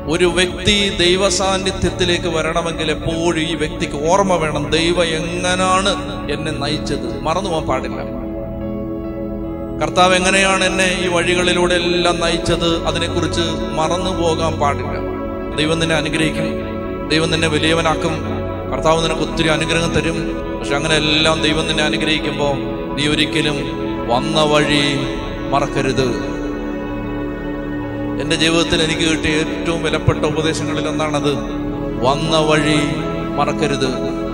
ഒരു വ്യക്തി ദൈവ സാന്നിധ്യത്തിലേക്ക് വരണമെങ്കിൽ എപ്പോഴും ഈ വ്യക്തിക്ക് ഓർമ്മ വേണം ദൈവം എങ്ങനാണ് എന്നെ നയിച്ചത് മറന്നു പോകാൻ പാടില്ല കർത്താവ് എങ്ങനെയാണ് എന്നെ ഈ വഴികളിലൂടെ എല്ലാം നയിച്ചത് അതിനെക്കുറിച്ച് മറന്നു പോകാൻ പാടില്ല ദൈവം നിന്നെ അനുഗ്രഹിക്കും ദൈവം നിന്നെ വലിയവനാക്കും കർത്താവ് നിനക്ക് ഒത്തിരി അനുഗ്രഹം തരും പക്ഷെ അങ്ങനെ എല്ലാം ദൈവം നിന്നെ അനുഗ്രഹിക്കുമ്പോൾ നീ ഒരിക്കലും വന്ന വഴി മറക്കരുത് എൻ്റെ ജീവിതത്തിൽ എനിക്ക് കിട്ടിയ ഏറ്റവും വിലപ്പെട്ട ഉപദേശങ്ങളിൽ ഒന്നാണത് വന്ന വഴി മറക്കരുത്